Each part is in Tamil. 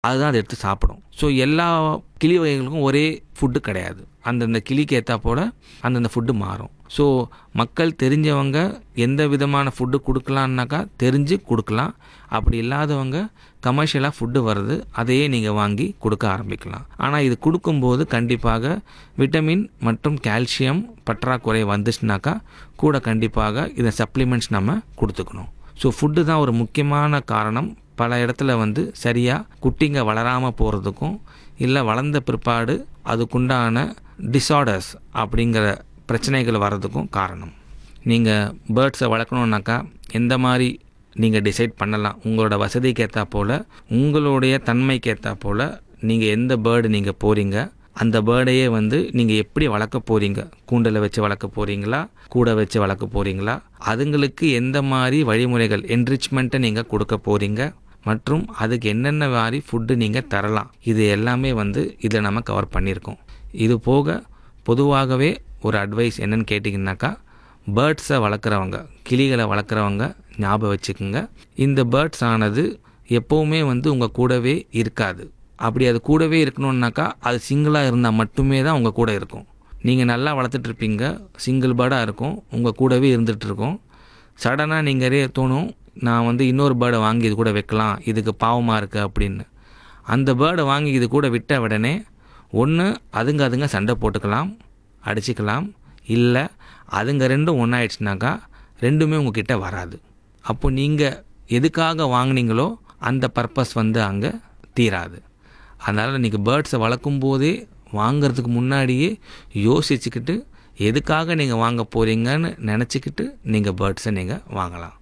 அதுதான் அதை எடுத்து சாப்பிடும் ஸோ எல்லா கிளி வகைகளுக்கும் ஒரே ஃபுட்டு கிடையாது அந்தந்த கிளிக்கு ஏற்றா போல் அந்தந்த ஃபுட்டு மாறும் ஸோ மக்கள் தெரிஞ்சவங்க எந்த விதமான ஃபுட்டு கொடுக்கலான்னாக்கா தெரிஞ்சு கொடுக்கலாம் அப்படி இல்லாதவங்க கமர்ஷியலாக ஃபுட்டு வருது அதையே நீங்கள் வாங்கி கொடுக்க ஆரம்பிக்கலாம் ஆனால் இது கொடுக்கும்போது கண்டிப்பாக விட்டமின் மற்றும் கால்சியம் பற்றாக்குறை வந்துச்சுனாக்கா கூட கண்டிப்பாக இதை சப்ளிமெண்ட்ஸ் நம்ம கொடுத்துக்கணும் ஸோ ஃபுட்டு தான் ஒரு முக்கியமான காரணம் பல இடத்துல வந்து சரியாக குட்டிங்க வளராமல் போகிறதுக்கும் இல்லை வளர்ந்த பிற்பாடு அதுக்குண்டான டிஸார்டர்ஸ் அப்படிங்கிற பிரச்சனைகள் வர்றதுக்கும் காரணம் நீங்கள் பேர்ட்ஸை வளர்க்கணுன்னாக்கா எந்த மாதிரி நீங்கள் டிசைட் பண்ணலாம் உங்களோட வசதிக்கு ஏற்றா போல் உங்களுடைய தன்மைக்கு ஏற்றா போல் நீங்கள் எந்த பேர்டு நீங்கள் போகிறீங்க அந்த பேர்டையே வந்து நீங்கள் எப்படி வளர்க்க போகிறீங்க கூண்டில் வச்சு வளர்க்க போகிறீங்களா கூட வச்சு வளர்க்க போகிறீங்களா அதுங்களுக்கு எந்த மாதிரி வழிமுறைகள் என்ரிச்மெண்ட்டை நீங்கள் கொடுக்க போகிறீங்க மற்றும் அதுக்கு என்னென்ன மாதிரி ஃபுட்டு நீங்கள் தரலாம் இது எல்லாமே வந்து இதில் நம்ம கவர் பண்ணியிருக்கோம் இது போக பொதுவாகவே ஒரு அட்வைஸ் என்னன்னு கேட்டிங்கனாக்கா பேர்ட்ஸை வளர்க்குறவங்க கிளிகளை வளர்க்குறவங்க ஞாபகம் வச்சுக்கோங்க இந்த பேர்ட்ஸ் ஆனது எப்போவுமே வந்து உங்கள் கூடவே இருக்காது அப்படி அது கூடவே இருக்கணுன்னாக்கா அது சிங்கிளாக இருந்தால் மட்டுமே தான் உங்கள் கூட இருக்கும் நீங்கள் நல்லா வளர்த்துட்ருப்பீங்க சிங்கிள் பேர்டாக இருக்கும் உங்கள் கூடவே இருந்துகிட்ருக்கும் சடனாக நீங்களே தோணும் நான் வந்து இன்னொரு பேர்டை வாங்கி இது கூட வைக்கலாம் இதுக்கு பாவமாக இருக்குது அப்படின்னு அந்த பேர்டை வாங்கி இது கூட விட்ட உடனே ஒன்று அதுங்க அதுங்க சண்டை போட்டுக்கலாம் அடிச்சுக்கலாம் இல்லை அதுங்க ரெண்டும் ஒன்றாயிடுச்சுனாக்கா ரெண்டுமே உங்ககிட்ட வராது அப்போ நீங்கள் எதுக்காக வாங்குனீங்களோ அந்த பர்பஸ் வந்து அங்கே தீராது அதனால் நீங்கள் பேர்ட்ஸை வளர்க்கும் போதே வாங்கிறதுக்கு முன்னாடியே யோசிச்சுக்கிட்டு எதுக்காக நீங்கள் வாங்க போகிறீங்கன்னு நினச்சிக்கிட்டு நீங்கள் பேர்ட்ஸை நீங்கள் வாங்கலாம்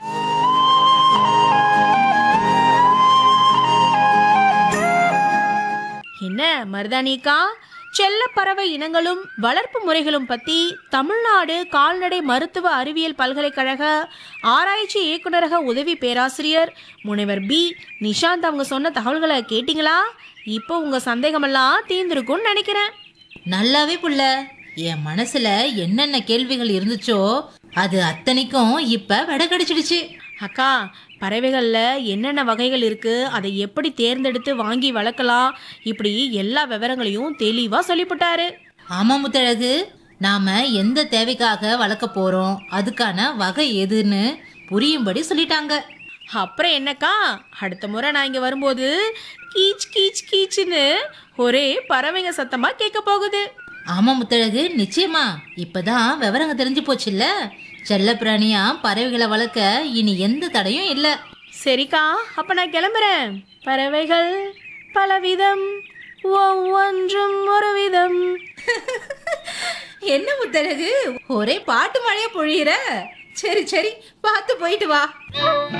என்ன மருதானிக்கா செல்ல பறவை இனங்களும் வளர்ப்பு முறைகளும் பத்தி தமிழ்நாடு கால்நடை மருத்துவ அறிவியல் பல்கலைக்கழக ஆராய்ச்சி இயக்குநரக உதவி பேராசிரியர் முனைவர் பி நிஷாந்த் அவங்க சொன்ன தகவல்களை கேட்டிங்களா இப்போ உங்க சந்தேகமெல்லாம் தீர்ந்திருக்கும்னு நினைக்கிறேன் நல்லாவே புள்ள என் மனசுல என்னென்ன கேள்விகள் இருந்துச்சோ அது அத்தனைக்கும் இப்ப விட கிடைச்சிடுச்சு அக்கா பறவைகளில் என்னென்ன வகைகள் இருக்குது அதை எப்படி தேர்ந்தெடுத்து வாங்கி வளர்க்கலாம் இப்படி எல்லா விவரங்களையும் தெளிவாக சொல்லிவிட்டாரு ஆமா முத்தழகு நாம எந்த தேவைக்காக வளர்க்க போறோம் அதுக்கான வகை எதுன்னு புரியும்படி சொல்லிட்டாங்க அப்புறம் என்னக்கா அடுத்த முறை நான் இங்கே வரும்போது கீச் கீச் கீச்சுன்னு ஒரே பறவைங்க சத்தமாக கேட்க போகுது ஆமா முத்தழகு நிச்சயமா இப்பதான் விவரங்க தெரிஞ்சு போச்சுல்ல செல்ல பிராணியா பறவைகளை வளர்க்க இனி எந்த தடையும் இல்ல சரிக்கா அப்போ நான் கிளம்புறேன் பறவைகள் பலவிதம் ஒவ்வொன்றும் ஒரு விதம் என்ன முத்தழகு ஒரே பாட்டு மழையா பொழியிற சரி சரி பார்த்து போயிட்டு வா